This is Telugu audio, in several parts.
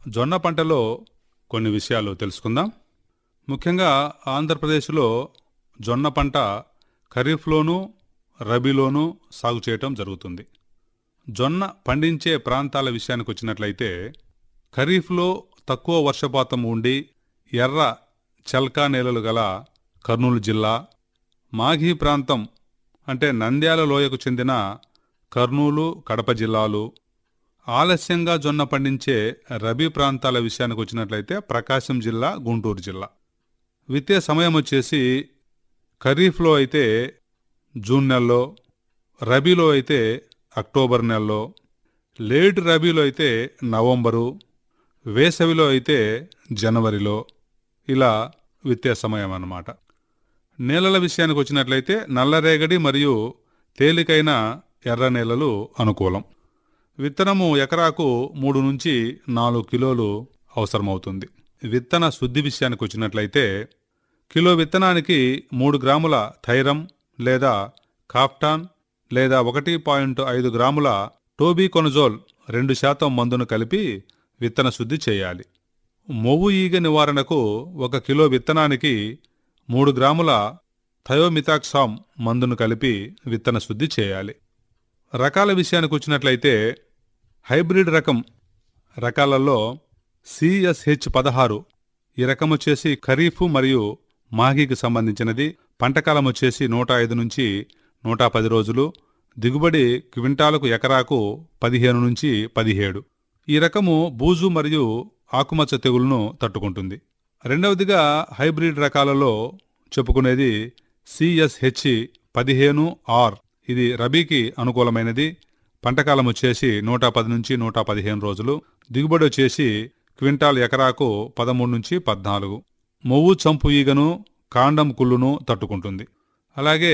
జొన్న పంటలో కొన్ని విషయాలు తెలుసుకుందాం ముఖ్యంగా ఆంధ్రప్రదేశ్లో జొన్న పంట ఖరీఫ్లోనూ రబీలోనూ సాగు చేయటం జరుగుతుంది జొన్న పండించే ప్రాంతాల విషయానికి వచ్చినట్లయితే ఖరీఫ్లో తక్కువ వర్షపాతం ఉండి ఎర్ర చల్కా నేలలు గల కర్నూలు జిల్లా మాఘీ ప్రాంతం అంటే నంద్యాల లోయకు చెందిన కర్నూలు కడప జిల్లాలు ఆలస్యంగా జొన్న పండించే రబీ ప్రాంతాల విషయానికి వచ్చినట్లయితే ప్రకాశం జిల్లా గుంటూరు జిల్లా విత్తే సమయం వచ్చేసి ఖరీఫ్లో అయితే జూన్ నెలలో రబీలో అయితే అక్టోబర్ నెలలో లేట్ రబీలో అయితే నవంబరు వేసవిలో అయితే జనవరిలో ఇలా విత్తే సమయం అన్నమాట నేలల విషయానికి వచ్చినట్లయితే నల్లరేగడి మరియు తేలికైన ఎర్ర నేలలు అనుకూలం విత్తనము ఎకరాకు మూడు నుంచి నాలుగు కిలోలు అవసరమవుతుంది విత్తన శుద్ధి విషయానికి వచ్చినట్లయితే కిలో విత్తనానికి మూడు గ్రాముల థైరం లేదా కాఫ్టాన్ లేదా ఒకటి పాయింట్ ఐదు గ్రాముల టోబీకొనజోల్ రెండు శాతం మందును కలిపి విత్తన శుద్ధి చేయాలి మొవ్వు ఈగ నివారణకు ఒక కిలో విత్తనానికి మూడు గ్రాముల థయోమితాక్సామ్ మందును కలిపి విత్తన శుద్ధి చేయాలి రకాల విషయానికి వచ్చినట్లయితే హైబ్రిడ్ రకం రకాలలో సిఎస్హెచ్ పదహారు ఈ రకం వచ్చేసి ఖరీఫ్ మరియు మాఘీకి సంబంధించినది పంటకాలం వచ్చేసి నూట ఐదు నుంచి నూట పది రోజులు దిగుబడి క్వింటాలకు ఎకరాకు పదిహేను నుంచి పదిహేడు ఈ రకము బూజు మరియు ఆకుమచ్చ తెగులను తట్టుకుంటుంది రెండవదిగా హైబ్రిడ్ రకాలలో చెప్పుకునేది సిఎస్హెచ్ పదిహేను ఆర్ ఇది రబీకి అనుకూలమైనది పంటకాలం వచ్చేసి నూట పది నుంచి నూట పదిహేను రోజులు దిగుబడి వచ్చేసి క్వింటాల్ ఎకరాకు పదమూడు నుంచి పద్నాలుగు మొవ్వు చంపు ఈగను కాండం కుళ్ళును తట్టుకుంటుంది అలాగే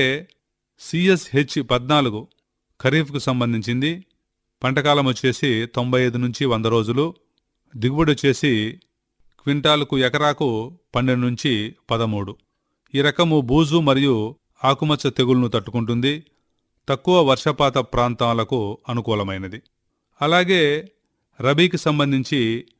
సిఎస్హెచ్ పద్నాలుగు ఖరీఫ్కు సంబంధించింది పంటకాలం వచ్చేసి తొంభై ఐదు నుంచి వంద రోజులు దిగుబడి వచ్చేసి క్వింటాలకు ఎకరాకు పన్నెండు నుంచి పదమూడు ఈ రకము బూజు మరియు ఆకుమచ్చ తెగుళ్లను తట్టుకుంటుంది తక్కువ వర్షపాత ప్రాంతాలకు అనుకూలమైనది అలాగే రబీకి సంబంధించి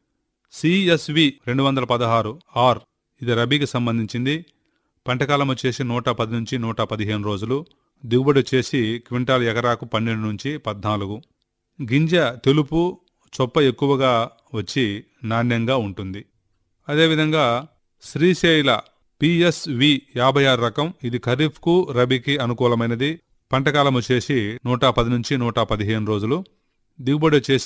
సిఎస్వి రెండు వందల పదహారు ఆర్ ఇది రబీకి సంబంధించింది పంటకాలం వచ్చేసి నూట పది నుంచి నూట పదిహేను రోజులు దిగుబడి వచ్చేసి క్వింటాల్ ఎకరాకు పన్నెండు నుంచి పద్నాలుగు గింజ తెలుపు చొప్ప ఎక్కువగా వచ్చి నాణ్యంగా ఉంటుంది అదేవిధంగా శ్రీశైల పిఎస్వి యాభై ఆరు రకం ఇది ఖరీఫ్కు రబీకి అనుకూలమైనది పంటకాలం వచ్చేసి నూట పది నుంచి నూట పదిహేను రోజులు దిగుబడి వచ్చేసి